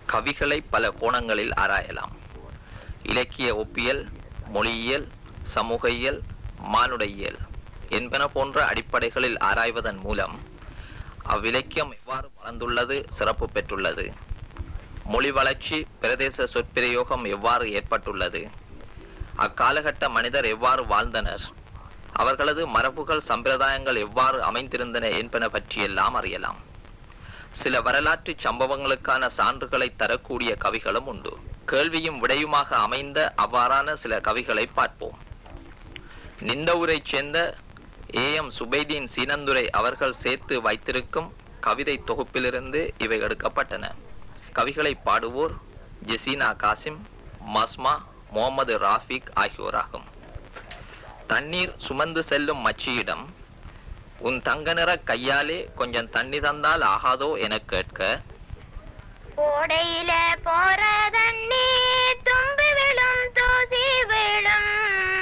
கவிகளை பல கோணங்களில் ஆராயலாம் இலக்கிய ஒப்பியல் மொழியியல் சமூகையியல் மானுடையியல் என்பன போன்ற அடிப்படைகளில் ஆராய்வதன் மூலம் அவ்விலக்கியம் எவ்வாறு வளர்ந்துள்ளது சிறப்பு பெற்றுள்ளது மொழி வளர்ச்சி பிரதேச சொற்பிரயோகம் எவ்வாறு ஏற்பட்டுள்ளது அக்காலகட்ட மனிதர் எவ்வாறு வாழ்ந்தனர் அவர்களது மரபுகள் சம்பிரதாயங்கள் எவ்வாறு அமைந்திருந்தன என்பன பற்றியெல்லாம் அறியலாம் சில வரலாற்று சம்பவங்களுக்கான சான்றுகளை தரக்கூடிய கவிகளும் உண்டு கேள்வியும் விடையுமாக அமைந்த அவ்வாறான சில கவிகளை பார்ப்போம் நிந்தவூரைச் சேர்ந்த ஏ எம் சுபைதீன் சீனந்துரை அவர்கள் சேர்த்து வைத்திருக்கும் கவிதை தொகுப்பிலிருந்து இவை எடுக்கப்பட்டன கவிகளை பாடுவோர் ஜெசீனா காசிம் மஸ்மா முகமது ராஃபிக் ஆகியோராகும் தண்ணீர் சுமந்து செல்லும் மச்சியிடம் உன் தங்க நிற கையாலே கொஞ்சம் தண்ணி தந்தால் ஆகாதோ எனக் கேட்க ஓடையில போற தண்ணி தும்பி விழும் தூசி விழும்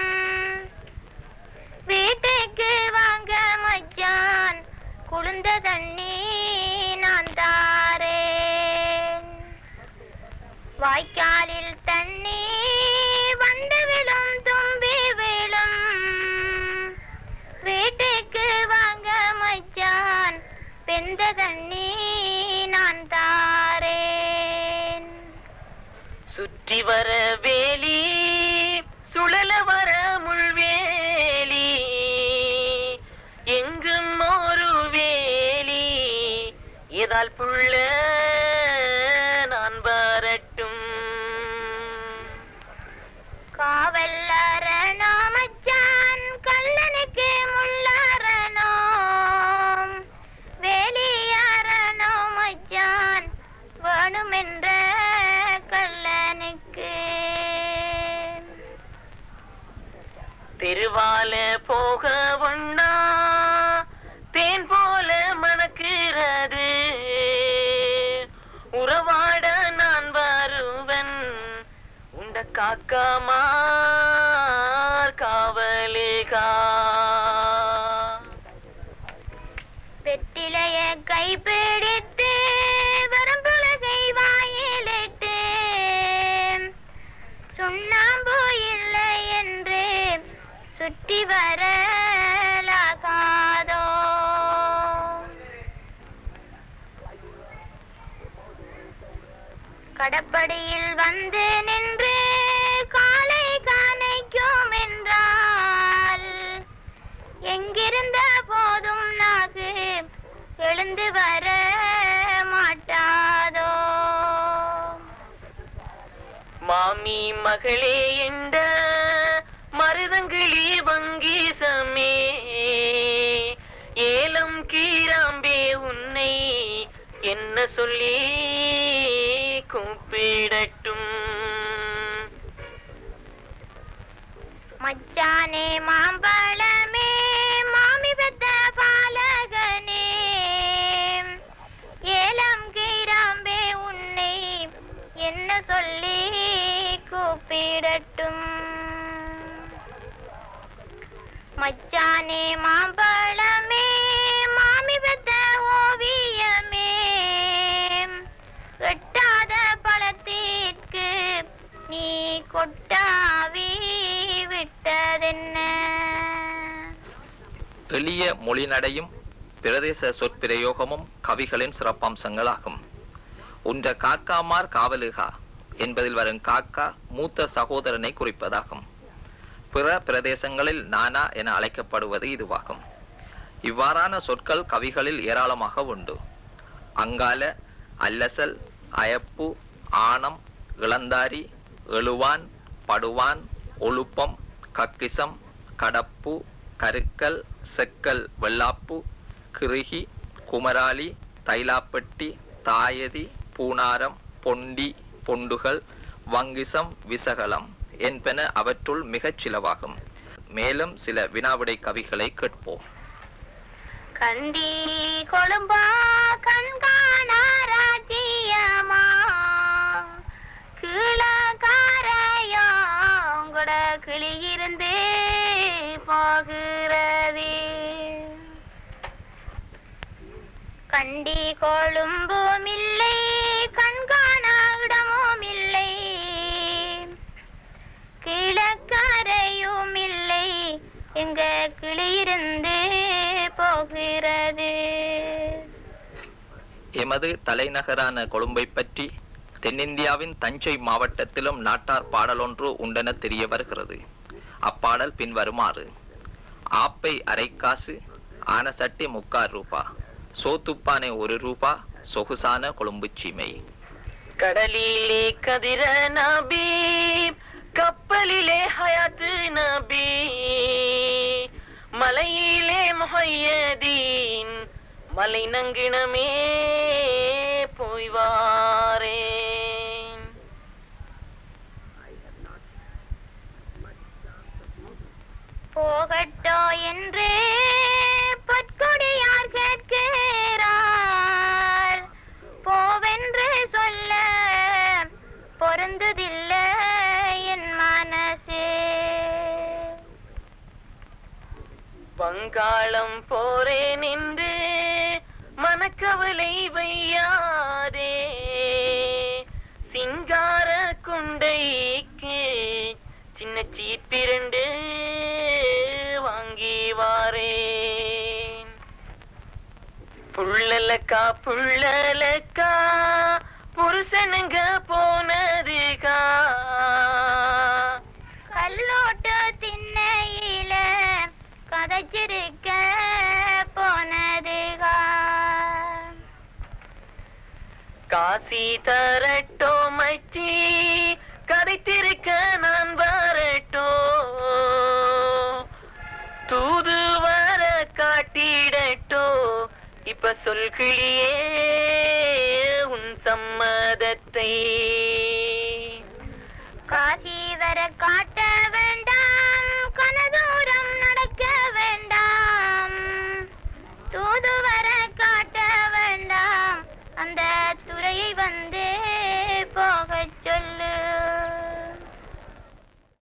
வீட்டுக்கு வாங்க மச்சான் குளிர்ந்த தண்ணி நான் தாரேன் வாய்க்காலில் தண்ணி வந்து விழும் தும்பி விழும் வீட்டுக்கு வாங்க மச்சான் வெந்த தண்ணி நான் தாரேன் சுற்றி வர வேலி சுழல வர முள்வேலி எங்கும் ஒரு வேலி எதால் புள்ள நான் வரட்டும் காவல்லரணோ மச்சான் கல்லனுக்கு முள்ளரணோ வேலியாரணோ மச்சான் வேணுமென்ற கல்லனுக்கு தெருவால போக ஒண்ணா தேன் போல மணக்கிறது உறவாட நான் வருவன் உண்ட காக்காமார் காவலேகா வெற்றிலைய கைப்பிடித்து வரம்புலகை வாயிலிட்டு சுண்ணாம்பு இல்லை என்று சுற்றி வரலாகாதோ கடப்படியில் வந்து நின்று காலை கனைக்கும் என்றால் எங்கிருந்த போதும் நாகு எழுந்து வர மாட்டாதோ மாமி மகளே என்ற மருதங்கிளி வங்கீசமே ஏலம் கீராம்பே உன்னை என்ன சொல்லி கூப்பிடட்டும் மச்சானே மாம்பழமே மாமி பெத்த பாலகனே ஏலம் கீராம்பே உன்னை என்ன சொல்லி கூப்பிடட்டும் மச்சானே மாம்பழமே மாமி பெத்த ஓவியமே எட்டாத பழத்திற்கு நீ கொட்டாவி விட்டதென்ன எளிய மொழிநடையும் பிரதேச சொற்பிரயோகமும் கவிகளின் சிறப்பம்சங்களாகும் உன்ற காக்காமார் காவலுகா என்பதில் வரும் காக்கா மூத்த சகோதரனை குறிப்பதாகும் பிற பிரதேசங்களில் நானா என அழைக்கப்படுவது இதுவாகும் இவ்வாறான சொற்கள் கவிகளில் ஏராளமாக உண்டு அங்கால அல்லசல் அயப்பு ஆணம் இளந்தாரி எழுவான் படுவான் ஒழுப்பம் கக்கிசம் கடப்பு கருக்கல் செக்கல் வெள்ளாப்பு கிருகி குமராளி தைலாப்பட்டி தாயதி பூனாரம் பொண்டி பொண்டுகள் வங்கிசம் விசகலம் என்பன அவற்றுள் மிகச் சிலவாகும் மேலும் சில வினாவிடை கவிகளை கேட்போம் கண்டி கொழும்பா கண்காணா ராஜ்யமா கீழக்காரையோ உங்களோட கிளியிருந்து போகிறது கண்டி கொழும்பும் இல்லை கண்காணா எங்க கிளியிருந்து போகிறது எமது தலைநகரான கொழும்பை பற்றி தென்னிந்தியாவின் தஞ்சை மாவட்டத்திலும் நாட்டார் பாடலொன்று உண்டென தெரிய வருகிறது அப்பாடல் பின்வருமாறு ஆப்பை அரைக்காசு ஆனசட்டி முக்கால் ரூபா சோத்துப்பானை ஒரு ரூபா சொகுசான கொழும்பு சீமை கடலிலே கதிர நபி கப்பலிலே ஹயாத்து நபி மலையிலே முஹையதீன் மலை நங்கினமே போய் வாரேன் போகட்டோ என்று பொற்கொடியார் கேட்கிறார் போவென்று சொல்ல பொருந்துதில்லை என் மனசே வங்காளம் போரே நின்று மனக்கவலை வையாதே சிங்கார குண்டைக்கு சின்ன சீப்பிரண்டு வாங்கி வாரேன் புள்ளலக்கா புள்ளலக்கா புருஷனுங்க போனதுக்கா கல்லோட்டு திண்ணையில கதைச்சிருக்க போனதுகா காசி தரட்டோ மச்சி கதைத்திருக்க நான் வரட்டோ தூது வர காட்டிடட்டோ இப்ப சொல்கிளியே உன் சம்மதத்தை